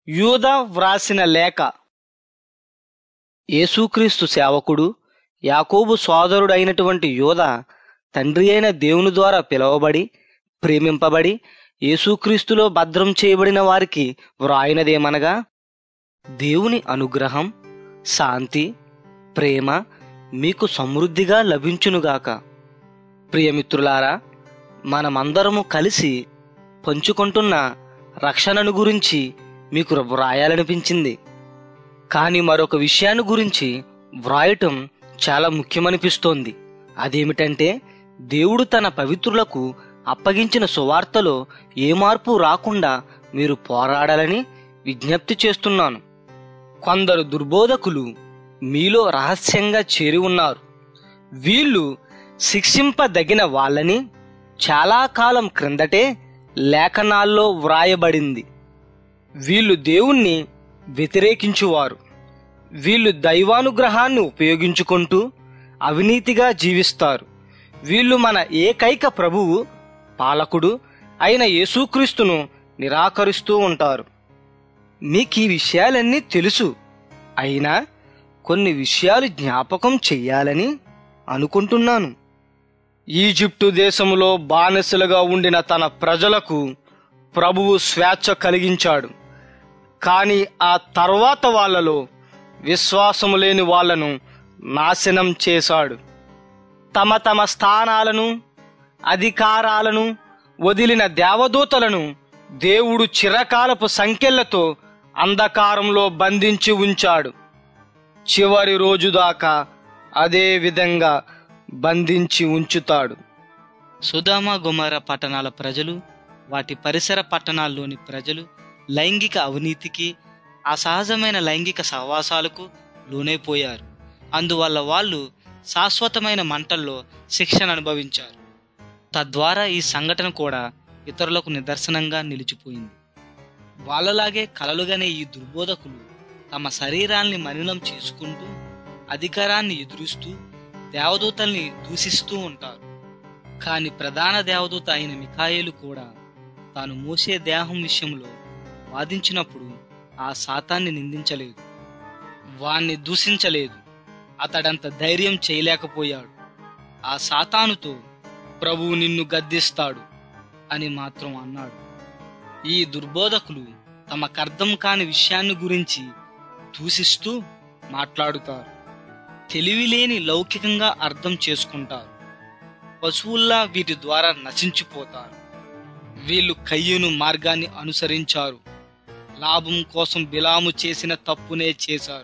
యూద వ్రాసిన లేఖ యేసుక్రీస్తు సేవకుడు యాకోబు సోదరుడైనటువంటి యోధ తండ్రి అయిన దేవుని ద్వారా పిలువబడి ప్రేమింపబడి యేసుక్రీస్తులో భద్రం చేయబడిన వారికి వ్రాయినదేమనగా దేవుని అనుగ్రహం శాంతి ప్రేమ మీకు సమృద్ధిగా లభించునుగాక ప్రియమిత్రులారా మనమందరము కలిసి పంచుకుంటున్న రక్షణను గురించి మీకు వ్రాయాలనిపించింది కానీ మరొక విషయాన్ని గురించి వ్రాయటం చాలా ముఖ్యమనిపిస్తోంది అదేమిటంటే దేవుడు తన పవిత్రులకు అప్పగించిన సువార్తలో ఏ మార్పు రాకుండా మీరు పోరాడాలని విజ్ఞప్తి చేస్తున్నాను కొందరు దుర్బోధకులు మీలో రహస్యంగా చేరి ఉన్నారు వీళ్ళు శిక్షింపదగిన వాళ్ళని చాలా కాలం క్రిందటే లేఖనాల్లో వ్రాయబడింది వీళ్ళు దేవుణ్ణి వ్యతిరేకించువారు వీళ్ళు దైవానుగ్రహాన్ని ఉపయోగించుకుంటూ అవినీతిగా జీవిస్తారు వీళ్ళు మన ఏకైక ప్రభువు పాలకుడు అయిన యేసుక్రీస్తును నిరాకరిస్తూ ఉంటారు మీకు ఈ విషయాలన్నీ తెలుసు అయినా కొన్ని విషయాలు జ్ఞాపకం చెయ్యాలని అనుకుంటున్నాను ఈజిప్టు దేశములో బానిసలుగా ఉండిన తన ప్రజలకు ప్రభువు స్వేచ్ఛ కలిగించాడు కానీ ఆ తర్వాత వాళ్ళలో విశ్వాసము లేని వాళ్లను నాశనం చేశాడు తమ తమ స్థానాలను అధికారాలను వదిలిన దేవదూతలను దేవుడు చిరకాలపు సంఖ్యలతో అంధకారంలో బంధించి ఉంచాడు చివరి రోజు దాకా అదే విధంగా బంధించి ఉంచుతాడు సుధామ గుమర పట్టణాల ప్రజలు వాటి పరిసర పట్టణాల్లోని ప్రజలు లైంగిక అవినీతికి అసహజమైన లైంగిక సహవాసాలకు లోనైపోయారు అందువల్ల వాళ్ళు శాశ్వతమైన మంటల్లో శిక్షణ అనుభవించారు తద్వారా ఈ సంఘటన కూడా ఇతరులకు నిదర్శనంగా నిలిచిపోయింది వాళ్ళలాగే కలలుగానే ఈ దుర్బోధకులు తమ శరీరాల్ని మలినం చేసుకుంటూ అధికారాన్ని ఎదురుస్తూ దేవదూతల్ని దూషిస్తూ ఉంటారు కాని ప్రధాన దేవదూత అయిన మిఖాయేలు కూడా తాను మోసే దేహం విషయంలో వాదించినప్పుడు ఆ శాతాన్ని నిందించలేదు వాణ్ణి దూషించలేదు అతడంత ధైర్యం చేయలేకపోయాడు ఆ సాతానుతో ప్రభువు నిన్ను గద్దిస్తాడు అని మాత్రం అన్నాడు ఈ దుర్బోధకులు తమకర్థం కాని విషయాన్ని గురించి దూషిస్తూ మాట్లాడుతారు తెలివిలేని లౌకికంగా అర్థం చేసుకుంటారు పశువుల్లా వీటి ద్వారా నశించిపోతారు వీళ్ళు కయ్యూను మార్గాన్ని అనుసరించారు లాభం కోసం బిలాము చేసిన తప్పునే చేశారు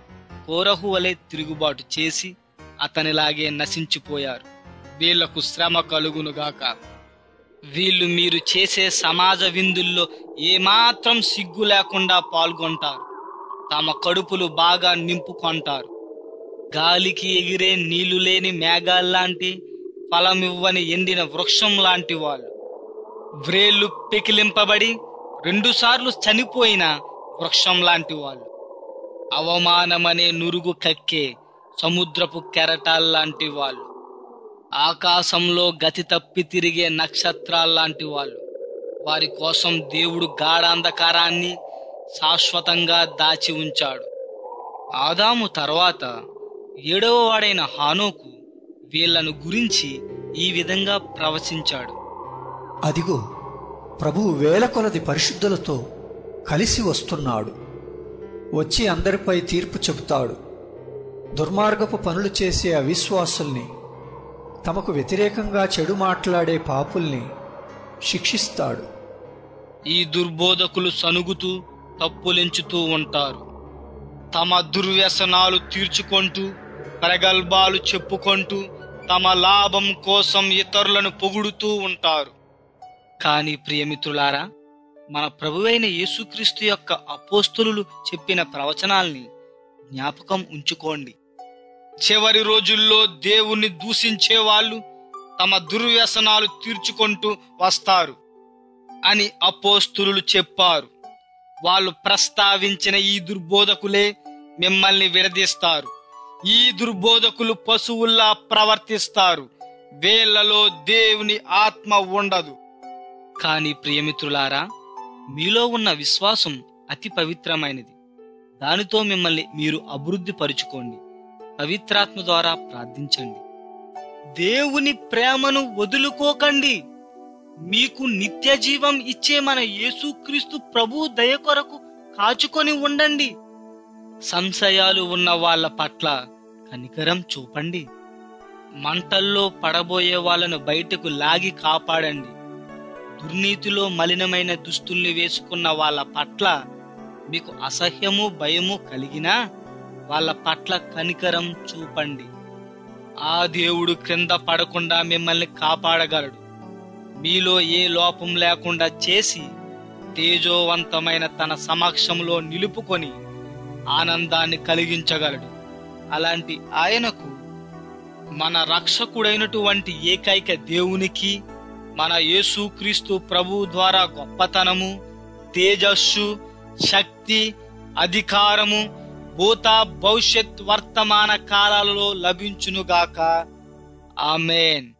కోరహు వలె తిరుగుబాటు చేసి అతనిలాగే నశించిపోయారు వీళ్లకు శ్రమ కలుగునుగాక వీళ్ళు మీరు చేసే సమాజ విందుల్లో ఏమాత్రం సిగ్గు లేకుండా పాల్గొంటారు తమ కడుపులు బాగా నింపుకొంటారు గాలికి ఎగిరే నీళ్లు లేని మేఘాల్లాంటి ఫలమివ్వని ఎండిన వృక్షం లాంటి వాళ్ళు వ్రేళ్లు పెకిలింపబడి రెండుసార్లు చనిపోయిన వృక్షం లాంటి వాళ్ళు అవమానమనే నురుగు కక్కే సముద్రపు కెరటాల్లాంటి వాళ్ళు ఆకాశంలో గతి తప్పి తిరిగే నక్షత్రాల్లాంటి వాళ్ళు వారి కోసం దేవుడు గాఢాంధకారాన్ని శాశ్వతంగా దాచి ఉంచాడు ఆదాము తర్వాత ఏడవ వాడైన హానోకు వీళ్లను గురించి ఈ విధంగా ప్రవచించాడు అదిగో ప్రభువు వేల కొలది పరిశుద్ధులతో కలిసి వస్తున్నాడు వచ్చి అందరిపై తీర్పు చెబుతాడు దుర్మార్గపు పనులు చేసే అవిశ్వాసుల్ని తమకు వ్యతిరేకంగా చెడు మాట్లాడే పాపుల్ని శిక్షిస్తాడు ఈ దుర్బోధకులు సనుగుతూ తప్పులెంచుతూ ఉంటారు తమ దుర్వ్యసనాలు తీర్చుకుంటూ ప్రగల్భాలు చెప్పుకుంటూ తమ లాభం కోసం ఇతరులను పొగుడుతూ ఉంటారు కానీ ప్రియమిత్రులారా మన ప్రభువైన యేసుక్రీస్తు యొక్క అపోస్తులు చెప్పిన ప్రవచనాల్ని జ్ఞాపకం ఉంచుకోండి చివరి రోజుల్లో దేవుణ్ణి దూషించే వాళ్ళు తమ దుర్వ్యసనాలు తీర్చుకుంటూ వస్తారు అని అపోస్తులు చెప్పారు వాళ్ళు ప్రస్తావించిన ఈ దుర్బోధకులే మిమ్మల్ని విడదీస్తారు ఈ దుర్బోధకులు పశువుల్లా ప్రవర్తిస్తారు వేళ్లలో దేవుని ఆత్మ ఉండదు కానీ ప్రియమిత్రులారా మీలో ఉన్న విశ్వాసం అతి పవిత్రమైనది దానితో మిమ్మల్ని మీరు అభివృద్ధి పరుచుకోండి పవిత్రాత్మ ద్వారా ప్రార్థించండి దేవుని ప్రేమను వదులుకోకండి మీకు నిత్య జీవం ఇచ్చే మన యేసుక్రీస్తు ప్రభు దయ కొరకు కాచుకొని ఉండండి సంశయాలు ఉన్న వాళ్ళ పట్ల కనికరం చూపండి మంటల్లో పడబోయే వాళ్ళను బయటకు లాగి కాపాడండి దుర్నీతిలో మలినమైన దుస్తుల్ని వేసుకున్న వాళ్ళ పట్ల మీకు అసహ్యము భయము కలిగినా వాళ్ళ పట్ల కనికరం చూపండి ఆ దేవుడు క్రింద పడకుండా మిమ్మల్ని కాపాడగలడు మీలో ఏ లోపం లేకుండా చేసి తేజోవంతమైన తన సమక్షంలో నిలుపుకొని ఆనందాన్ని కలిగించగలడు అలాంటి ఆయనకు మన రక్షకుడైనటువంటి ఏకైక దేవునికి మన యేసుక్రీస్తు ప్రభు ద్వారా గొప్పతనము తేజస్సు శక్తి అధికారము భూత భవిష్యత్ వర్తమాన కాలాలలో లభించునుగాక ఆమెన్